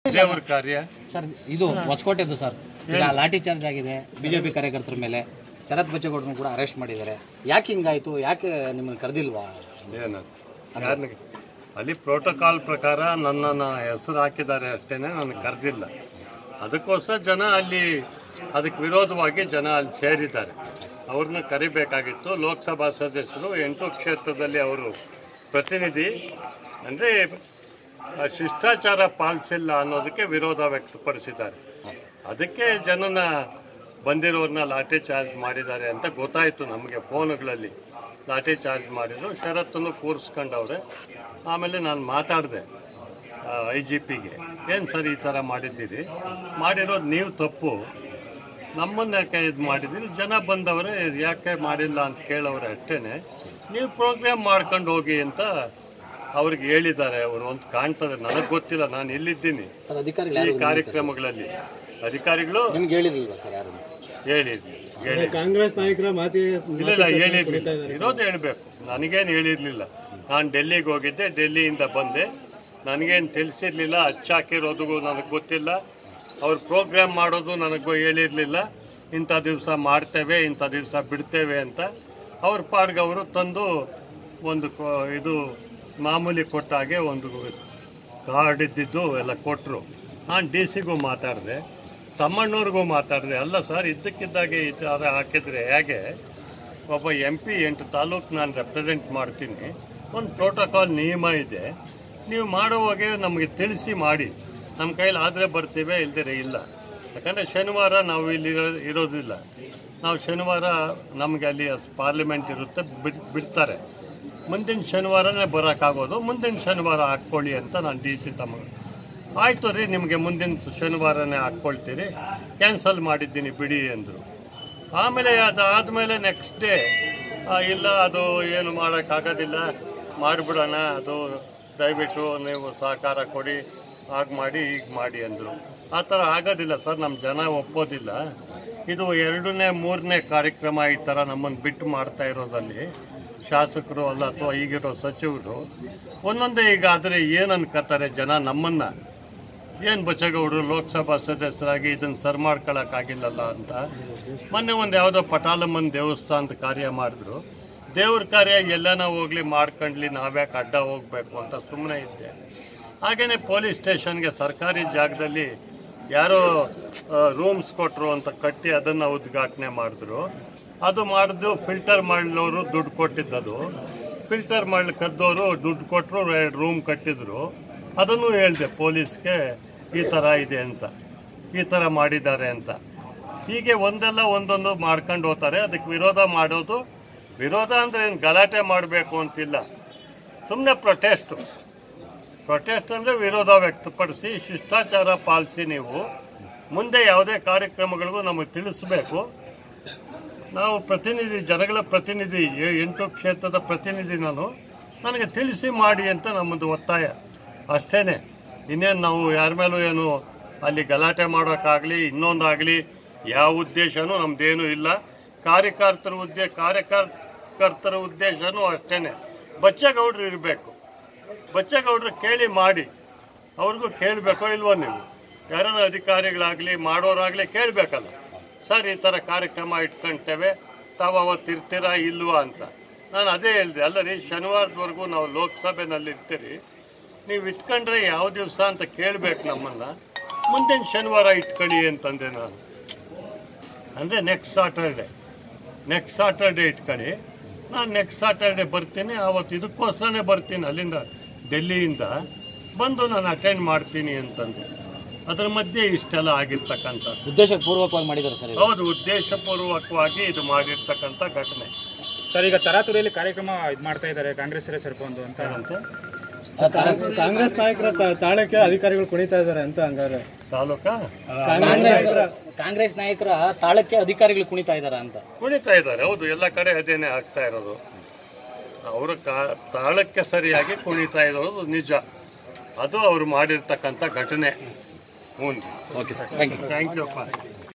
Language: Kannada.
ದೇವ್ರ ಕಾರ್ಯ ಸರ್ ಇದು ಹೊಸಕೋಟೆದು ಸರ್ ಈಗ ಲಾಠಿ ಚಾರ್ಜ್ ಆಗಿದೆ ಬಿಜೆಪಿ ಕಾರ್ಯಕರ್ತರ ಮೇಲೆ ಶರತ್ ಬಚ್ಚೇಗೌಡರನ್ನು ಕೂಡ ಅರೆಸ್ಟ್ ಮಾಡಿದ್ದಾರೆ ಯಾಕೆ ಹಿಂಗಾಯ್ತು ಯಾಕೆ ನಿಮ್ಮನ್ನು ಕರೆದಿಲ್ವಾ ಏನದು ಯಾರನಿಗೆ ಅಲ್ಲಿ ಪ್ರೋಟೋಕಾಲ್ ಪ್ರಕಾರ ನನ್ನನ್ನು ಹೆಸರು ಹಾಕಿದ್ದಾರೆ ಅಷ್ಟೇನೆ ನನಗೆ ಕರೆದಿಲ್ಲ ಅದಕ್ಕೋಸ್ಕರ ಜನ ಅಲ್ಲಿ ಅದಕ್ಕೆ ವಿರೋಧವಾಗಿ ಜನ ಅಲ್ಲಿ ಸೇರಿದ್ದಾರೆ ಅವ್ರನ್ನ ಕರಿಬೇಕಾಗಿತ್ತು ಲೋಕಸಭಾ ಸದಸ್ಯರು ಎಂಟು ಕ್ಷೇತ್ರದಲ್ಲಿ ಅವರು ಪ್ರತಿನಿಧಿ ಅಂದರೆ ಶಿಷ್ಟಾಚಾರ ಪಾಲಿಸಿಲ್ಲ ಅನ್ನೋದಕ್ಕೆ ವಿರೋಧ ವ್ಯಕ್ತಪಡಿಸಿದ್ದಾರೆ ಅದಕ್ಕೆ ಜನನ ಬಂದಿರೋರನ್ನ ಲಾಠಿ ಚಾರ್ಜ್ ಮಾಡಿದ್ದಾರೆ ಅಂತ ಗೊತ್ತಾಯಿತು ನಮಗೆ ಫೋನ್ಗಳಲ್ಲಿ ಲಾಠಿ ಚಾರ್ಜ್ ಮಾಡಿದ್ರು ಷರತ್ತನ್ನು ಕೂರಿಸ್ಕೊಂಡವ್ರೆ ಆಮೇಲೆ ನಾನು ಮಾತಾಡಿದೆ ಐ ಜಿ ಪಿಗೆ ಏನು ಸರ್ ಈ ಥರ ಮಾಡಿದ್ದೀರಿ ಮಾಡಿರೋದು ನೀವು ತಪ್ಪು ನಮ್ಮನ್ನ ಯಾಕೆ ಇದು ಮಾಡಿದ್ದೀರಿ ಜನ ಬಂದವರೇ ಯಾಕೆ ಮಾಡಿಲ್ಲ ಅಂತ ಕೇಳವ್ರೆ ಅಷ್ಟೇ ನೀವು ಪ್ರೋಗ್ರಾಮ್ ಮಾಡ್ಕೊಂಡು ಹೋಗಿ ಅಂತ ಅವ್ರಿಗೆ ಹೇಳಿದ್ದಾರೆ ಅವರು ಅಂತ ಕಾಣ್ತದೆ ನನಗೆ ಗೊತ್ತಿಲ್ಲ ನಾನು ಇಲ್ಲಿದ್ದೀನಿ ಸರ್ ಅಧಿಕಾರಿಗಳು ಈ ಯಾರು ಕಾರ್ಯಕ್ರಮಗಳಲ್ಲಿ ಅಧಿಕಾರಿಗಳು ನಿಮ್ಗೆ ಹೇಳಿರ್ಲಿಲ್ವಾ ಸರ್ ಯಾರು ಹೇಳಿದ್ವಿ ಹೇಳಿ ಕಾಂಗ್ರೆಸ್ ನಾಯಕರ ಮಾತಿ ಇಲ್ಲ ಇಲ್ಲ ಹೇಳಿರ್ಲಿಲ್ಲ ಇರೋದು ಹೇಳ್ಬೇಕು ನನಗೇನು ಹೇಳಿರ್ಲಿಲ್ಲ ನಾನು ಡೆಲ್ಲಿಗೆ ಹೋಗಿದ್ದೆ ಡೆಲ್ಲಿಯಿಂದ ಬಂದೆ ನನಗೇನು ತಿಳಿಸಿರ್ಲಿಲ್ಲ ಹಚ್ಚಾಕಿರೋದು ನನಗೆ ಗೊತ್ತಿಲ್ಲ ಅವ್ರು ಪ್ರೋಗ್ರಾಮ್ ಮಾಡೋದು ನನಗೂ ಹೇಳಿರಲಿಲ್ಲ ಇಂಥ ದಿವಸ ಮಾಡ್ತೇವೆ ಇಂಥ ದಿವಸ ಬಿಡ್ತೇವೆ ಅಂತ ಅವ್ರ ಪಾಡ್ಗೆ ಅವರು ತಂದು ಒಂದು ಕೊ- ಇದು ಮಾಮೂಲಿ ಕೊಟ್ಟ ಹಾಗೆ ಒಂದು ಕಾರ್ಡ್ ಇದ್ದಿದ್ದು ಎಲ್ಲ ಕೊಟ್ಟರು ನಾನು ಡಿ ಸಿಗೂ ಮಾತಾಡಿದೆ ತಮ್ಮಣ್ಣವ್ರಿಗೂ ಮಾತಾಡಿದೆ ಅಲ್ಲ ಸರ್ ಇದ್ದಕ್ಕಿದ್ದಾಗೆ ಈ ಥರ ಹಾಕಿದರೆ ಹೇಗೆ ಒಬ್ಬ ಎಂ ಪಿ ಎಂಟು ತಾಲೂಕು ನಾನು ರೆಪ್ರೆಸೆಂಟ್ ಮಾಡ್ತೀನಿ ಒಂದು ಪ್ರೋಟೋಕಾಲ್ ನಿಯಮ ಇದೆ ನೀವು ಮಾಡುವಾಗೆ ನಮಗೆ ತಿಳಿಸಿ ಮಾಡಿ ನಮ್ಮ ಕೈಲಿ ಆದರೆ ಬರ್ತೀವಿ ಇಲ್ದಿರೆ ಇಲ್ಲ ಯಾಕಂದರೆ ಶನಿವಾರ ನಾವು ಇಲ್ಲಿ ಇರೋ- ಇರೋದಿಲ್ಲ ನಾವು ಶನಿವಾರ ನಮಗೆ ಅಲ್ಲಿ ಪಾರ್ಲಿಮೆಂಟ್ ಇರುತ್ತೆ ಬಿಡ್ ಬಿಡ್ತಾರೆ ಮುಂದಿನ ಶನಿವಾರನೇ ಬರೋಕ್ಕಾಗೋದು ಮುಂದಿನ ಶನಿವಾರ ಹಾಕ್ಕೊಳ್ಳಿ ಅಂತ ನಾನು ಡಿ ಸಿ ತಮ್ಮ ಆಯಿತು ರೀ ನಿಮಗೆ ಮುಂದಿನ ಶನಿವಾರನೇ ಹಾಕ್ಕೊಳ್ತೀರಿ ಕ್ಯಾನ್ಸಲ್ ಮಾಡಿದ್ದೀನಿ ಬಿಡಿ ಅಂದರು ಆಮೇಲೆ ಅದಾದಮೇಲೆ ನೆಕ್ಸ್ಟ್ ಡೇ ಇಲ್ಲ ಅದು ಏನು ಮಾಡೋಕ್ಕಾಗೋದಿಲ್ಲ ಮಾಡಿಬಿಡೋಣ ಅದು ದಯವಿಟ್ಟು ನೀವು ಸಹಕಾರ ಕೊಡಿ ಹಾಗೆ ಮಾಡಿ ಈಗ ಮಾಡಿ ಅಂದರು ಆ ಥರ ಆಗೋದಿಲ್ಲ ಸರ್ ನಮ್ಮ ಜನ ಒಪ್ಪೋದಿಲ್ಲ ಇದು ಎರಡನೇ ಮೂರನೇ ಕಾರ್ಯಕ್ರಮ ಈ ಥರ ನಮ್ಮನ್ನು ಬಿಟ್ಟು ಮಾಡ್ತಾ ಇರೋದಲ್ಲಿ ಶಾಸಕರು ಅಲ್ಲ ಅಥವಾ ಈಗಿರೋ ಸಚಿವರು ಒಂದೊಂದೇ ಈಗ ಆದರೆ ಏನು ಅನ್ಕೋತಾರೆ ಜನ ನಮ್ಮನ್ನು ಏನು ಬಚ್ಚಗೌಡರು ಲೋಕಸಭಾ ಸದಸ್ಯರಾಗಿ ಇದನ್ನು ಸರ್ ಮಾಡ್ಕೊಳಕ್ಕಾಗಿಲ್ಲಲ್ಲ ಅಂತ ಮೊನ್ನೆ ಒಂದು ಯಾವುದೋ ಪಟಾಲಮ್ಮನ ದೇವಸ್ಥಾನದ ಕಾರ್ಯ ಮಾಡಿದ್ರು ದೇವ್ರ ಕಾರ್ಯ ಎಲ್ಲನ ಹೋಗ್ಲಿ ಮಾಡ್ಕೊಂಡ್ಲಿ ನಾವ್ಯಾಕೆ ಅಡ್ಡ ಹೋಗ್ಬೇಕು ಅಂತ ಸುಮ್ಮನೆ ಇದ್ದೆ ಹಾಗೇನೆ ಪೊಲೀಸ್ ಸ್ಟೇಷನ್ಗೆ ಸರ್ಕಾರಿ ಜಾಗದಲ್ಲಿ ಯಾರೋ ರೂಮ್ಸ್ ಕೊಟ್ಟರು ಅಂತ ಕಟ್ಟಿ ಅದನ್ನು ಉದ್ಘಾಟನೆ ಮಾಡಿದ್ರು ಅದು ಮಾಡಿದ್ದು ಫಿಲ್ಟರ್ ಮಾಡಲವರು ದುಡ್ಡು ಕೊಟ್ಟಿದ್ದದು ಫಿಲ್ಟರ್ ಮಾಡ್ಲಿ ಕದ್ದವರು ದುಡ್ಡು ಕೊಟ್ಟರು ಎರಡು ರೂಮ್ ಕಟ್ಟಿದ್ರು ಅದನ್ನು ಹೇಳಿದೆ ಪೊಲೀಸ್ಗೆ ಈ ಥರ ಇದೆ ಅಂತ ಈ ಥರ ಮಾಡಿದ್ದಾರೆ ಅಂತ ಹೀಗೆ ಒಂದೆಲ್ಲ ಒಂದೊಂದು ಮಾಡ್ಕೊಂಡು ಹೋಗ್ತಾರೆ ಅದಕ್ಕೆ ವಿರೋಧ ಮಾಡೋದು ವಿರೋಧ ಅಂದರೆ ಏನು ಗಲಾಟೆ ಮಾಡಬೇಕು ಅಂತಿಲ್ಲ ಸುಮ್ಮನೆ ಪ್ರೊಟೆಸ್ಟು ಪ್ರೊಟೆಸ್ಟ್ ಅಂದರೆ ವಿರೋಧ ವ್ಯಕ್ತಪಡಿಸಿ ಶಿಷ್ಟಾಚಾರ ಪಾಲಿಸಿ ನೀವು ಮುಂದೆ ಯಾವುದೇ ಕಾರ್ಯಕ್ರಮಗಳಿಗೂ ನಮಗೆ ತಿಳಿಸ್ಬೇಕು ನಾವು ಪ್ರತಿನಿಧಿ ಜನಗಳ ಪ್ರತಿನಿಧಿ ಎ- ಎಂಟು ಕ್ಷೇತ್ರದ ಪ್ರತಿನಿಧಿ ನಾನು ನನಗೆ ತಿಳಿಸಿ ಮಾಡಿ ಅಂತ ನಮ್ಮದು ಒತ್ತಾಯ ಅಷ್ಟೇನೆ ಇನ್ನೇನು ನಾವು ಯಾರ ಮೇಲೂ ಏನು ಅಲ್ಲಿ ಗಲಾಟೆ ಮಾಡೋಕ್ಕಾಗಲಿ ಇನ್ನೊಂದಾಗಲಿ ಯಾವ ಉದ್ದೇಶನೂ ನಮ್ಮದೇನೂ ಇಲ್ಲ ಕಾರ್ಯಕರ್ತರ ಉದ್ದೇ ಕಾರ್ಯಕರ್ತರ ಉದ್ದೇಶನೂ ಅಷ್ಟೇನೆ ಬಚ್ಚೇಗೌಡರು ಇರಬೇಕು ಬಚ್ಚೇಗೌಡರು ಕೇಳಿ ಮಾಡಿ ಅವ್ರಿಗೂ ಕೇಳಬೇಕೋ ಇಲ್ವೋ ನೀವು ಯಾರನ್ನ ಅಧಿಕಾರಿಗಳಾಗಲಿ ಮಾಡೋರಾಗಲಿ ಕೇಳಬೇಕಲ್ಲ ಸರ್ ಈ ಥರ ಕಾರ್ಯಕ್ರಮ ಇಟ್ಕೊಳ್ತೇವೆ ತಾವು ಅವತ್ತು ಇರ್ತೀರಾ ಇಲ್ವಾ ಅಂತ ನಾನು ಅದೇ ಹೇಳಿದೆ ಅಲ್ಲ ರೀ ಶನಿವಾರದವರೆಗೂ ನಾವು ಲೋಕಸಭೆನಲ್ಲಿ ಇರ್ತೀರಿ ನೀವು ಇಟ್ಕೊಂಡ್ರೆ ಯಾವ ದಿವಸ ಅಂತ ಕೇಳಬೇಕು ನಮ್ಮನ್ನು ಮುಂದಿನ ಶನಿವಾರ ಇಟ್ಕೊಳ್ಳಿ ಅಂತಂದೆ ನಾನು ಅಂದರೆ ನೆಕ್ಸ್ಟ್ ಸಾಟರ್ಡೆ ನೆಕ್ಸ್ಟ್ ಸಾಟರ್ಡೆ ಇಟ್ಕೊಳ್ಳಿ ನಾನು ನೆಕ್ಸ್ಟ್ ಸಾಟರ್ಡೆ ಬರ್ತೀನಿ ಆವತ್ತು ಇದಕ್ಕೋಸ್ಕರನೇ ಬರ್ತೀನಿ ಅಲ್ಲಿಂದ ಡೆಲ್ಲಿಯಿಂದ ಬಂದು ನಾನು ಅಟೆಂಡ್ ಮಾಡ್ತೀನಿ ಅಂತಂದೆ ಅದರ ಮಧ್ಯೆ ಇಷ್ಟೆಲ್ಲ ಆಗಿರ್ತಕ್ಕಂಥ ಉದ್ದೇಶ ಪೂರ್ವಕವಾಗಿ ಮಾಡಿದ್ದಾರೆ ಸರ್ ಇದು. ಹೌದು ಉದ್ದೇಶಪೂರ್ವಕವಾಗಿ ಇದು ಮಾಡಿರ್ತಕ್ಕಂಥ ಘಟನೆ ಸರ್ ಈಗ ತರಾತುರಿಯಲ್ಲಿ ಕಾರ್ಯಕ್ರಮ ಇದು ಮಾಡ್ತಾ ಇದ್ದಾರೆ ಕಾಂಗ್ರೆಸ್ ಸೇರ್ಕೊಂಡು ಅಂತ ಏನಂತೆ ಕಾಂಗ್ರೆಸ್ ನಾಯಕರ ತಾ- ತಾಳಕ್ಕೆ ಅಧಿಕಾರಿಗಳು ಕುಣಿತಾ ಇದ್ದಾರೆ ಅಂತ ಹಂಗಾರೆ ತಾಲೂಕಾ ಕಾಂಗ್ರೆಸ್ ಕಾಂಗ್ರೆಸ್ ನಾಯಕರ ತಾಳಕ್ಕೆ ಅಧಿಕಾರಿಗಳು ಕುಣಿತಾ ಇದ್ದಾರಾ ಅಂತ ಕುಣಿತಾ ಇದ್ದಾರೆ ಹೌದು ಎಲ್ಲ ಕಡೆ ಅದೇನೆ ಆಗ್ತಾ ಇರೋದು ಅವರು ಕಾ ತಾಳಕ್ಕೆ ಸರಿಯಾಗಿ ಕುಣಿತಾ ಇರೋದು ನಿಜ ಅದು ಅವರು ಮಾಡಿರ್ತಕ್ಕಂಥ ಘಟನೆ ಹ್ಞೂ okay sir thank you thank you ಅಪ್ಪ